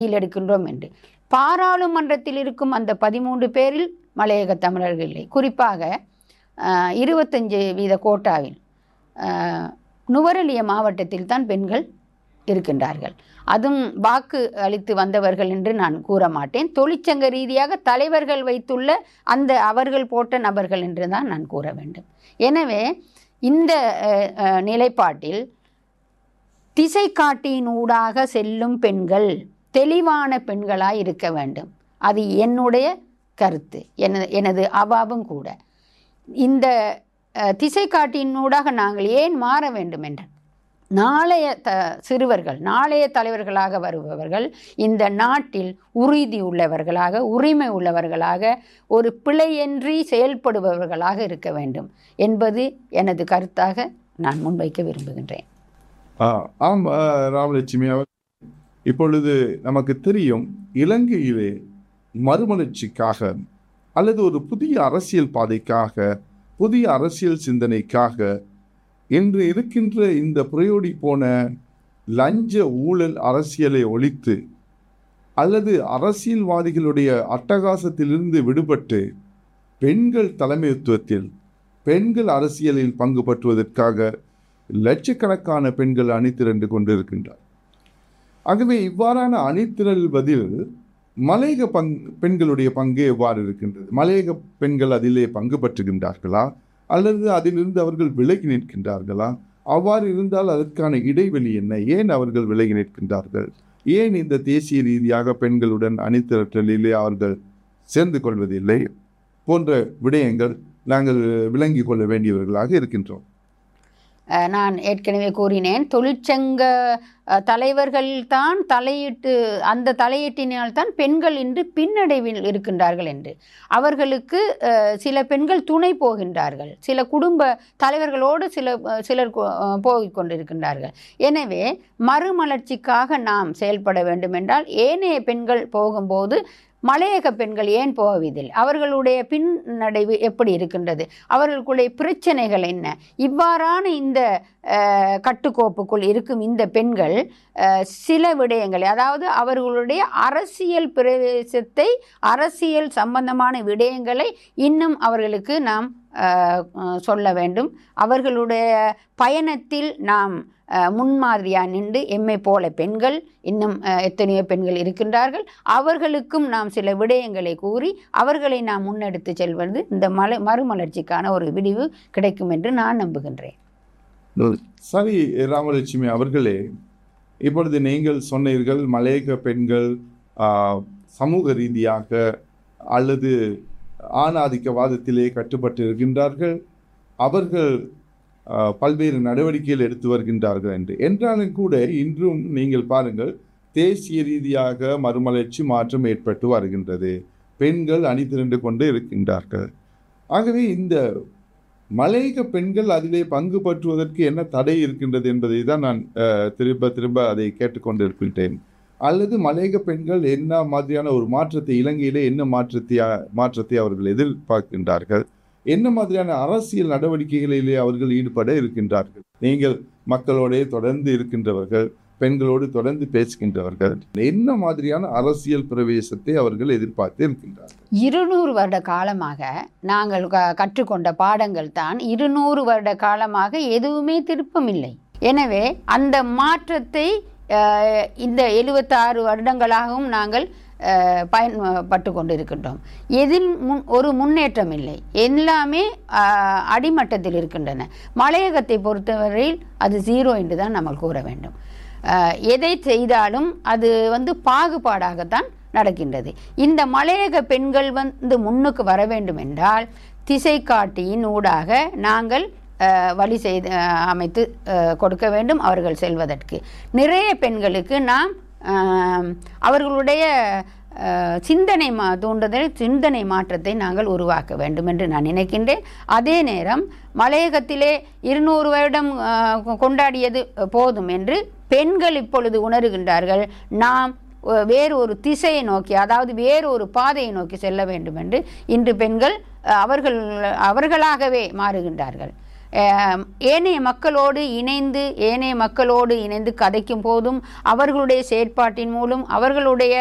கையில் எடுக்கின்றோம் என்று பாராளுமன்றத்தில் இருக்கும் அந்த பதிமூன்று பேரில் மலையக தமிழர்கள் இல்லை குறிப்பாக அஹ், இருபத்தஞ்சு வீத கோட்டாவில் அஹ், நுவரெலிய மாவட்டத்தில் தான் பெண்கள் இருக்கின்றார்கள் அதுவும் வாக்கு அளித்து வந்தவர்கள் என்று நான் கூற மாட்டேன் தொழிற்சங்க ரீதியாக தலைவர்கள் வைத்துள்ள அந்த அவர்கள் போட்ட நபர்கள் என்று தான் நான் கூற வேண்டும் எனவே இந்த அஹ், அஹ், நிலைப்பாட்டில் திசை காட்டியினூடாக செல்லும் பெண்கள் தெளிவான பெண்களாய் இருக்க வேண்டும் அது என்னுடைய கருத்து எனது எனது அவாவும் கூட இந்த அஹ், திசை காட்டியினூடாக நாங்கள் ஏன் மாற வேண்டும் என்ற நாளைய த சிறுவர்கள் நாளைய தலைவர்களாக வருபவர்கள் இந்த நாட்டில் உறுதி உள்ளவர்களாக உரிமை உள்ளவர்களாக ஒரு பிழையின்றி செயல்படுபவர்களாக இருக்க வேண்டும் என்பது எனது கருத்தாக நான் முன்வைக்க விரும்புகின்றேன் ஆ, ஆம் ஆ, ராமலட்சுமி அவர் இப்பொழுது நமக்கு தெரியும் இலங்கையிலே மறுமலர்ச்சிக்காக அல்லது ஒரு புதிய அரசியல் பாதைக்காக புதிய அரசியல் சிந்தனைக்காக இன்று இருக்கின்ற இந்த புரையோடி போன லஞ்ச ஊழல் அரசியலை ஒழித்து அல்லது அரசியல்வாதிகளுடைய அட்டகாசத்திலிருந்து விடுபட்டு பெண்கள் தலைமைத்துவத்தில் பெண்கள் அரசியலில் பங்கு பற்றுவதற்காக லட்சக்கணக்கான பெண்கள் அணிதிரண்டு கொண்டிருக்கின்றார் ஆகவே இவ்வாறான அணிதிரள்வதில் மலையக பங் பெண்களுடைய பங்கு எவ்வாறு இருக்கின்றது மலையக பெண்கள் அதிலே பங்கு பற்றுகின்றார்களா அல்லது அதிலிருந்து அவர்கள் விலகி நிற்கின்றார்களா அவ்வாறு இருந்தால் அதற்கான இடைவெளி என்ன ஏன் அவர்கள் விலகி நிற்கின்றார்கள் ஏன் இந்த தேசிய ரீதியாக பெண்களுடன் அணிதிரட்டலிலே அவர்கள் சேர்ந்து கொள்வதில்லை போன்ற விடயங்கள் நாங்கள் விளங்கிக் கொள்ள வேண்டியவர்களாக இருக்கின்றோம் அஹ், நான் ஏற்கனவே கூறினேன் தொழிற்சங்க அஹ், தலைவர்கள் தான் தலையிட்டு அந்த தலையீட்டினால் தான் பெண்கள் இன்று பின்னடைவில் இருக்கின்றார்கள் என்று அவர்களுக்கு அஹ், சில பெண்கள் துணை போகின்றார்கள் சில குடும்ப தலைவர்களோடு சில அஹ், சிலர் கொ- அஹ், போகிக் கொண்டிருக்கின்றார்கள் எனவே மறுமலர்ச்சிக்காக நாம் செயல்பட வேண்டும் என்றால் ஏனைய பெண்கள் போகும்போது மலையக பெண்கள் ஏன் போவதில்லை அவர்களுடைய பின்னடைவு எப்படி இருக்கின்றது அவர்களுடைய பிரச்சனைகள் என்ன இவ்வாறான இந்த அஹ், கட்டுக்கோப்புக்குள் இருக்கும் இந்த பெண்கள் அஹ், சில விடயங்களை அதாவது அவர்களுடைய அரசியல் பிரவேசத்தை அரசியல் சம்பந்தமான விடயங்களை இன்னும் அவர்களுக்கு நாம் அஹ், அஹ், சொல்ல வேண்டும் அவர்களுடைய பயணத்தில் நாம் அஹ், முன்மாதிரியாக நின்று எம்மை போல பெண்கள் இன்னும் அஹ், எத்தனையோ பெண்கள் இருக்கின்றார்கள் அவர்களுக்கும் நாம் சில விடயங்களை கூறி அவர்களை நாம் முன்னெடுத்து செல்வது இந்த மலை மறுமலர்ச்சிக்கான ஒரு விடிவு கிடைக்கும் என்று நான் நம்புகின்றேன் சரி ராமலட்சுமி அவர்களே இப்பொழுது நீங்கள் சொன்னீர்கள் மலையக பெண்கள் ஆ, சமூக ரீதியாக அல்லது ஆணாதிக்கவாதத்திலே கட்டுப்பட்டு இருக்கின்றார்கள் அவர்கள் ஆ, பல்வேறு நடவடிக்கைகள் எடுத்து வருகின்றார்கள் என்று என்றாலும் கூட இன்றும் நீங்கள் பாருங்கள் தேசிய ரீதியாக மறுமலர்ச்சி மாற்றம் ஏற்பட்டு வருகின்றது பெண்கள் அணி திரண்டு கொண்டு இருக்கின்றார்கள் ஆகவே இந்த மலையக பெண்கள் அதிலே பங்கு பற்றுவதற்கு என்ன தடை இருக்கின்றது என்பதை தான் நான் அஹ், திரும்ப திரும்ப அதை கேட்டுக்கொண்டிருக்கின்றேன் அல்லது மலையக பெண்கள் என்ன மாதிரியான ஒரு மாற்றத்தை இலங்கையிலே என்ன மாற்றத்தை மாற்றத்தை அவர்கள் எதிர்பார்க்கின்றார்கள் என்ன மாதிரியான அரசியல் நடவடிக்கைகளிலே அவர்கள் ஈடுபட இருக்கின்றார்கள் நீங்கள் மக்களோடே தொடர்ந்து இருக்கின்றவர்கள் பெண்களோடு தொடர்ந்து பேசுகின்றவர்கள் என்ன மாதிரியான அரசியல் பிரவேசத்தை அவர்கள் எதிர்பார்த்து இருக்கின்றார்கள் இருநூறு வருட காலமாக நாங்கள் க- கற்றுக்கொண்ட பாடங்கள் தான் இருநூறு வருட காலமாக எதுவுமே திருப்பமில்லை எனவே அந்த மாற்றத்தை அஹ், இந்த எழுபத்தாறு வருடங்களாகவும் நாங்கள் அஹ், பயன்பட்டு கொண்டிருக்கின்றோம் எதில் முன் ஒரு முன்னேற்றம் இல்லை எல்லாமே அஹ், அடிமட்டத்தில் இருக்கின்றன மலையகத்தை பொறுத்தவரையில் அது ஜீரோ என்று தான் நம்ம கூற வேண்டும் அஹ், எதை செய்தாலும் அது வந்து பாகுபாடாகத்தான் நடக்கின்றது இந்த மலையக பெண்கள் வந்து முன்னுக்கு வர வேண்டும் என்றால் திசை காட்டியின் ஊடாக நாங்கள் அஹ், வழி செய்து அஹ், அமைத்து அஹ், கொடுக்க வேண்டும் அவர்கள் செல்வதற்கு நிறைய பெண்களுக்கு நாம் அஹ், அவர்களுடைய அஹ், சிந்தனை மா தூண்டுதல் சிந்தனை மாற்றத்தை நாங்கள் உருவாக்க வேண்டும் என்று நான் நினைக்கின்றேன் அதே நேரம் மலையகத்திலே இருநூறு வருடம் அஹ், கொ- கொண்டாடியது போதும் என்று பெண்கள் இப்பொழுது உணர்கின்றார்கள் நாம் ஒ- வேறு ஒரு திசையை நோக்கி அதாவது வேறு ஒரு பாதையை நோக்கி செல்ல வேண்டும் என்று இன்று பெண்கள் அஹ், அவர்கள் அவர்களாகவே மாறுகின்றார்கள் அஹ், ஏனைய மக்களோடு இணைந்து ஏனைய மக்களோடு இணைந்து கதைக்கும் போதும் அவர்களுடைய செயற்பாட்டின் மூலம் அவர்களுடைய